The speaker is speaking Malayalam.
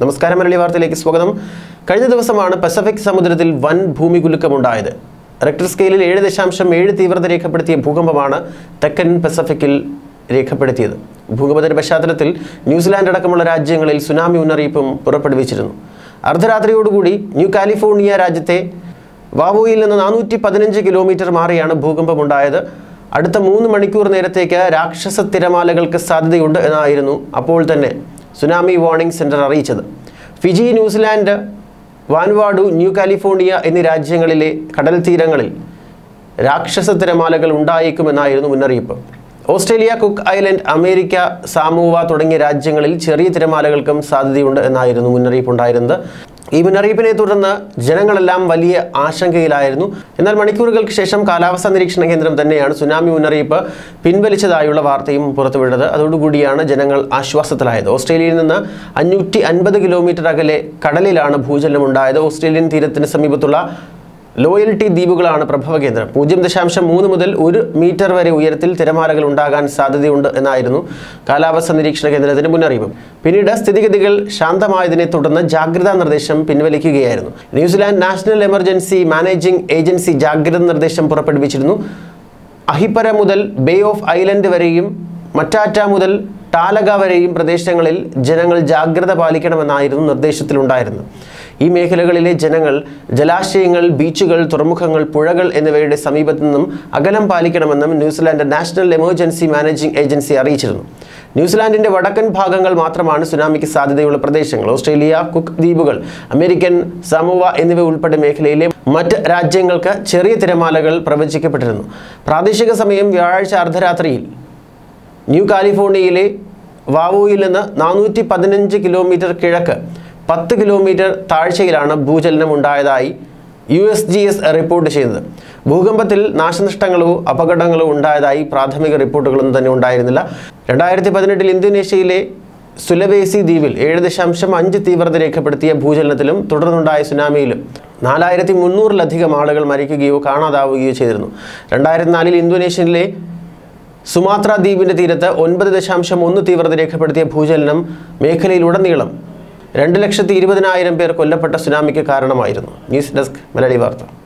നമസ്കാരം മലയാളി വാർത്തയിലേക്ക് സ്വാഗതം കഴിഞ്ഞ ദിവസമാണ് പസഫിക് സമുദ്രത്തിൽ വൻ ഭൂമികുലുക്കമുണ്ടായത് റെക്ടർ സ്കെയിലിൽ ഏഴ് ദശാംശം ഏഴ് തീവ്രത രേഖപ്പെടുത്തിയ ഭൂകമ്പമാണ് തെക്കൻ പസഫിക്കിൽ രേഖപ്പെടുത്തിയത് ഭൂകമ്പത്തിന്റെ പശ്ചാത്തലത്തിൽ ന്യൂസിലാൻഡ് അടക്കമുള്ള രാജ്യങ്ങളിൽ സുനാമി മുന്നറിയിപ്പും പുറപ്പെടുവിച്ചിരുന്നു അർദ്ധരാത്രിയോടുകൂടി ന്യൂ കാലിഫോർണിയ രാജ്യത്തെ വാവോയിൽ നിന്ന് നാനൂറ്റി പതിനഞ്ച് കിലോമീറ്റർ മാറിയാണ് ഭൂകമ്പമുണ്ടായത് അടുത്ത മൂന്ന് മണിക്കൂർ നേരത്തേക്ക് രാക്ഷസ തിരമാലകൾക്ക് സാധ്യതയുണ്ട് എന്നായിരുന്നു അപ്പോൾ തന്നെ സുനാമി വാർണിംഗ് സെന്റർ അറിയിച്ചത് Fiji New Zealand Vanuatu New Caledonia എന്നീ രാജ്യങ്ങളിലെ കടൽ തീരങ്ങളിൽ രാക്ഷസ തിരമാലകൾ ഉണ്ടായേക്കുമെന്നായിരുന്നു മുന്നറിയിപ്പ് Australia Cook Island America Samoa തുടങ്ങിയ രാജ്യങ്ങളിൽ ചെറിയ തിരമാലകൾക്കും സാധ്യതയുണ്ട് എന്നായിരുന്നു മുന്നറിയിപ്പ് ഉണ്ടായിരുന്നത് ഈ മുന്നറിയിപ്പിനെ തുടർന്ന് ജനങ്ങളെല്ലാം വലിയ ആശങ്കയിലായിരുന്നു എന്നാൽ മണിക്കൂറുകൾക്ക് ശേഷം കാലാവസ്ഥാ നിരീക്ഷണ കേന്ദ്രം തന്നെയാണ് സുനാമി മുന്നറിയിപ്പ് പിൻവലിച്ചതായുള്ള വാർത്തയും പുറത്തുവിട്ടത് അതോടുകൂടിയാണ് ജനങ്ങൾ ആശ്വാസത്തിലായത് ഓസ്ട്രേലിയയിൽ നിന്ന് അഞ്ഞൂറ്റി അൻപത് കിലോമീറ്റർ അകലെ കടലിലാണ് ഭൂചലനമുണ്ടായത് ഓസ്ട്രേലിയൻ തീരത്തിന് സമീപത്തുള്ള ലോയൽറ്റി ദ്വീപുകളാണ് പ്രഭവ കേന്ദ്രം പൂജ്യം ദശാംശം മൂന്ന് മുതൽ ഒരു മീറ്റർ വരെ ഉയരത്തിൽ തിരമാലകൾ ഉണ്ടാകാൻ സാധ്യതയുണ്ട് എന്നായിരുന്നു കാലാവസ്ഥാ നിരീക്ഷണ കേന്ദ്രത്തിന്റെ മുന്നറിയിപ്പ് പിന്നീട് സ്ഥിതിഗതികൾ ശാന്തമായതിനെ തുടർന്ന് ജാഗ്രതാ നിർദ്ദേശം പിൻവലിക്കുകയായിരുന്നു New Zealand national emergency managing agency ജാഗ്രതാ നിർദ്ദേശം പുറപ്പെടുവിച്ചിരുന്നു അഹിപ്പര മുതൽ ബേ ഓഫ് ഐലൻഡ് വരെയും മറ്റാറ്റ മുതൽ ടാലഗ വരെയും പ്രദേശങ്ങളിൽ ജനങ്ങൾ ജാഗ്രത പാലിക്കണമെന്നായിരുന്നു നിർദ്ദേശത്തിലുണ്ടായിരുന്നത് ഈ മേഖലകളിലെ ജനങ്ങൾ ജലാശയങ്ങൾ ബീച്ചുകൾ തുറമുഖങ്ങൾ പുഴകൾ എന്നിവയുടെ സമീപത്തു നിന്നും അകലം പാലിക്കണമെന്നും New Zealand national emergency managing agency അറിയിച്ചിരുന്നു ന്യൂസിലാൻഡിന്റെ വടക്കൻ ഭാഗങ്ങൾ മാത്രമാണ് സുനാമിക്ക് സാധ്യതയുള്ള പ്രദേശങ്ങൾ ഓസ്ട്രേലിയ കുക്ക് ദ്വീപുകൾ അമേരിക്കൻ സമൂവ എന്നിവ ഉൾപ്പെടെ മേഖലയിലെ മറ്റ് രാജ്യങ്ങൾക്ക് ചെറിയ തിരമാലകൾ പ്രവചിക്കപ്പെട്ടിരുന്നു പ്രാദേശിക സമയം വ്യാഴാഴ്ച അർദ്ധരാത്രിയിൽ ന്യൂ കാലിഫോർണിയയിലെ വാവോയിൽ നിന്ന് നാനൂറ്റി പതിനഞ്ച് കിലോമീറ്റർ കിഴക്ക് പത്ത് കിലോമീറ്റർ താഴ്ചയിലാണ് ഭൂചലനം ഉണ്ടായതായി U S G S report ചെയ്തത് ഭൂകമ്പത്തിൽ നാശനഷ്ടങ്ങളോ അപകടങ്ങളോ ഉണ്ടായതായി പ്രാഥമിക റിപ്പോർട്ടുകളൊന്നും തന്നെ ഉണ്ടായിരുന്നില്ല രണ്ടായിരത്തി പതിനെട്ടിൽ ഇന്തോനേഷ്യയിലെ സുലവേസി ദ്വീപിൽ ഏഴ് ദശാംശം അഞ്ച് തീവ്രത രേഖപ്പെടുത്തിയ ഭൂചലനത്തിലും തുടർന്നുണ്ടായ സുനാമിയിലും നാലായിരത്തി മുന്നൂറിലധികം ആളുകൾ മരിക്കുകയോ കാണാതാവുകയോ ചെയ്തിരുന്നു രണ്ടായിരത്തി നാലിൽ ഇന്തോനേഷ്യയിലെ സുമാത്ര ദ്വീപിന്റെ തീരത്ത് ഒൻപത് ദശാംശം ഒന്ന് തീവ്രത രേഖപ്പെടുത്തിയ ഭൂചലനം മേഖലയിലുടനീളം രണ്ട് ലക്ഷത്തി ഇരുപതിനായിരം പേർ കൊല്ലപ്പെട്ട സുനാമിക്ക് കാരണമായിരുന്നു ന്യൂസ് ഡെസ്ക് മലയാളി വാർത്ത